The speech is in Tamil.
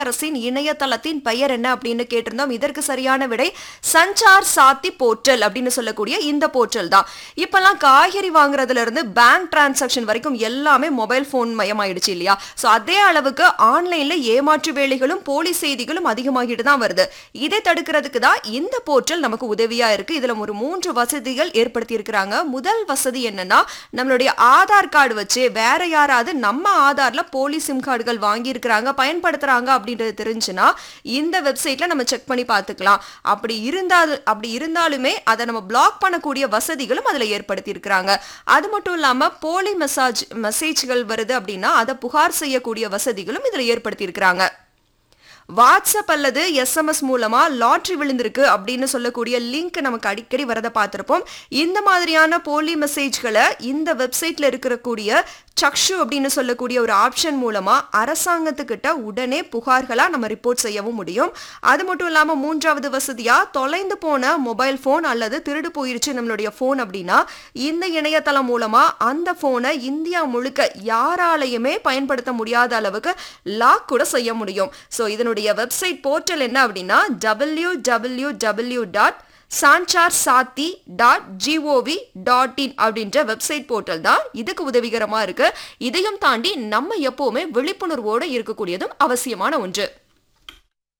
அரசின் இணையதளத்தின் பெயர் என்ன அப்படின்னு கேட்டிருந்தோம் இதற்கு சரியான விடை சஞ்சார் சாத்தி போர்ட்டல் அப்படின்னு சொல்லக்கூடிய இந்த போர்ட்டல் தான் இப்பெல்லாம் காய்கறி வாங்குறதுல இருந்து பேங்க் டிரான்சாக்ஷன் வரைக்கும் எல்லாமே மொபைல் போன் மயமாயிடுச்சு இல்லையா சோ அதே அளவுக்கு ஆன்லைன்ல ஏமாற்று வேலைகளும் போலி செய்திகளும் அதிகமாகிட்டு தான் வருது இதை தடுக்கிறதுக்கு தான் இந்த போர்ட்டல் நமக்கு உதவியா இருக்கு இதுல ஒரு மூன்று வசதிகள் ஏற்படுத்தி இருக்கிறாங்க முதல் வசதி என்னன்னா நம்மளுடைய ஆதார் கார்டு வச்சு வேற யாராவது நம்ம ஆதார்ல போலி சிம் கார்டுகள் வாங்கி இருக்கிறாங்க பயன்படுத்துறாங்க அப்படின்றது தெரிஞ்சுன்னா இந்த வெப்சைட்ல நம்ம செக் பண்ணி பார்த்துக்கலாம் அப்படி இருந்தால் அப்படி இருந்தாலுமே அதை நம்ம பிளாக் பண்ணக்கூடிய வசதிகளும் அதுல ஏற்படுத்தி இருக்கிறாங்க அது மட்டும் இல்லாம போலி மெசேஜ் மெசேஜ்கள் வருது அப்படின்னா அதை புகார் செய்யக்கூடிய வசதிகளும் இதுல ஏற்படுத்தி இருக்கிறாங்க வாட்ஸ்அப் அல்லது எஸ்எம்எஸ் மூலமா லாட்ரி விழுந்திருக்கு அப்படின்னு சொல்லக்கூடிய லிங்க் நமக்கு அடிக்கடி வரதை பார்த்திருப்போம் இந்த மாதிரியான போலி மெசேஜ்களை இந்த வெப்சைட்ல இருக்கக்கூடிய சக்ஷு அப்படின்னு சொல்லக்கூடிய ஒரு ஆப்ஷன் மூலமா அரசாங்கத்துக்கிட்ட உடனே புகார்களா நம்ம ரிப்போர்ட் செய்யவும் முடியும் அது மட்டும் இல்லாம மூன்றாவது வசதியா தொலைந்து போன மொபைல் போன் அல்லது திருடு போயிருச்சு நம்மளுடைய போன் அப்படின்னா இந்த இணையதளம் மூலமா அந்த போனை இந்தியா முழுக்க யாராலையுமே பயன்படுத்த முடியாத அளவுக்கு லாக் கூட செய்ய முடியும் ஸோ இதனுடைய வெப்சைட் போர்ட்டல் என்ன அப்படின்னா W W W dot Sanchar Saathi dot gov dot in அப்படின்ற வெப்சைட் போர்ட்டல் தான் இதுக்கு உதவிகரமா இருக்கு இதையும் தாண்டி நம்ம எப்பவுமே விழிப்புணர்வோடு இருக்கக்கூடியதும் அவசியமான ஒன்று